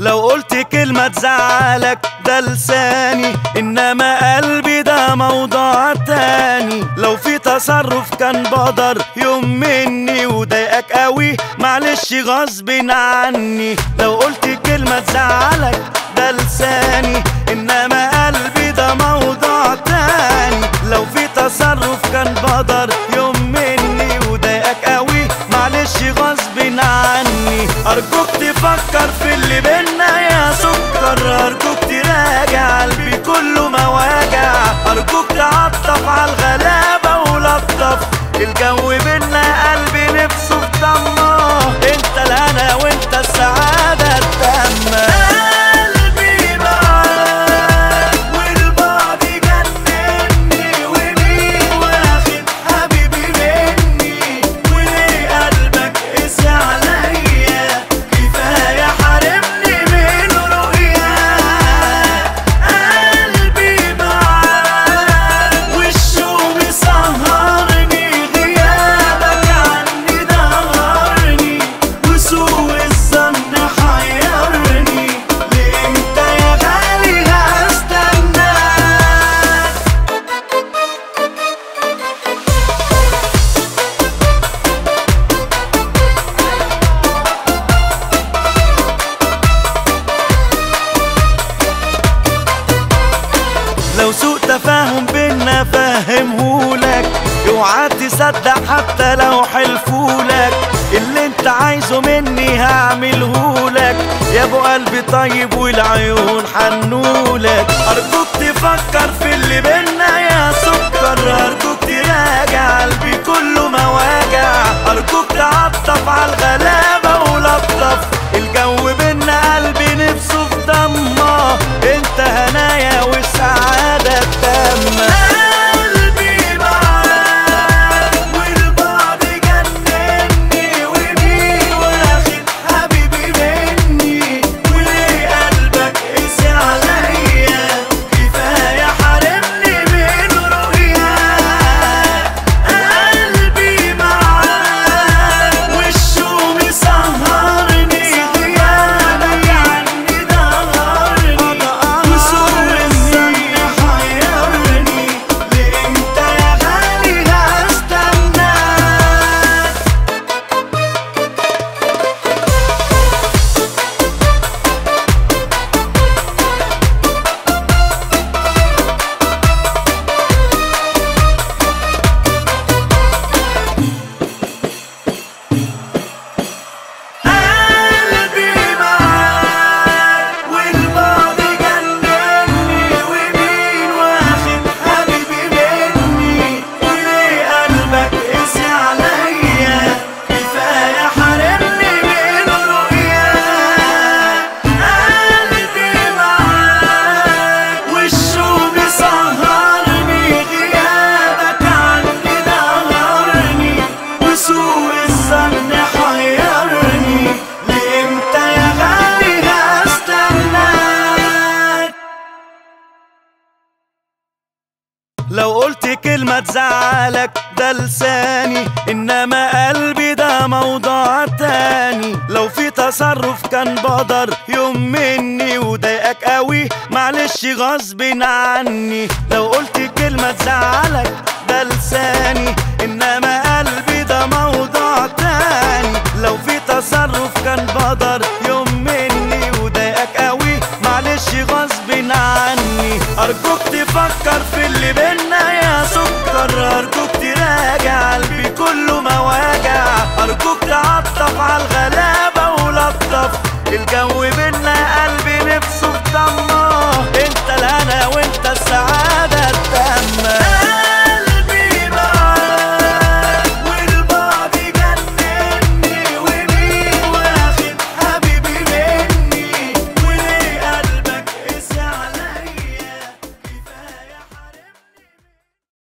لو قلت كلمة تزعلك ده لساني إنما قلبي ده موضوع تاني لو في تصرف كان بقدر يوم مني وضايقك قوي معلش غصب عني لو قلت كلمة تزعلك ده لساني إنما قلبي ده موضوع تاني لو في تصرف كان بقدر يوم مني وضايقك قوي معلش غصب عني أرجوك تفكر في اللي بينا يا سكر أرجوك تراجع قلبي كله مواجع أرجوك تعطف على الغلابة ولطف الجو بينا قلبي نفسه في دمه انت الهنا وانت السعادة التامة قلبي معاك والبعد جنني ومين واخد حبيبي مني وليه قلبك قسي عليا كفاية حارمني من رؤياك قلبي معاك والشوق مسهرني غيابك عني دهرني وسوء الظن حيرني لإمتى يا غالي هستناك لو سوء تفاهم بينا فهمهولك اوعى تصدق حتى لو حلفولك اللي انت عايزه مني هعملهولك يا ابو قلبي طيب والعيون حنولك ارجوك تفكر في اللي بينا يا سكر ارجوك تراجع قلبي كله مواجع ارجوك تعطف على الغلابة ولطف الجو بينا قلبي نفسه في دمه انت هنايا والسعادة التامة قلبي معاك والبعد جنني ومين واخد حبيبي مني وليه قلبك قسي عليا كفاية حارمني من رؤياك قلبي معاك والشوق مسهرني غيابك عني دهرني وسوء الظن حيرني لإمتى يا غالي هستناك قلبي معاك والبعد جنني ومين واخد حبيبي مني وليه قلبك قسي عليا كفاية حارمني من رؤياك قلبي معاك والشوق مسهرني غيابك عني دهرني وسوء الظن حيرني لإمتى يا غالي هستناك لو قلت كلمة تزعلك ده لساني إنما قلبي ده موضوع تاني لو في تصرف كان بقدر يوم مني وضايقك قوي معلش غصب عني لو قلت كلمة تزعلك ده لساني إنما قلبي ده موضوع تاني لو في تصرف كان بقدر يوم مني وضايقك قوي معلش غصب عني أرجوك تفكر في اللي بينا يا سكر أرجوك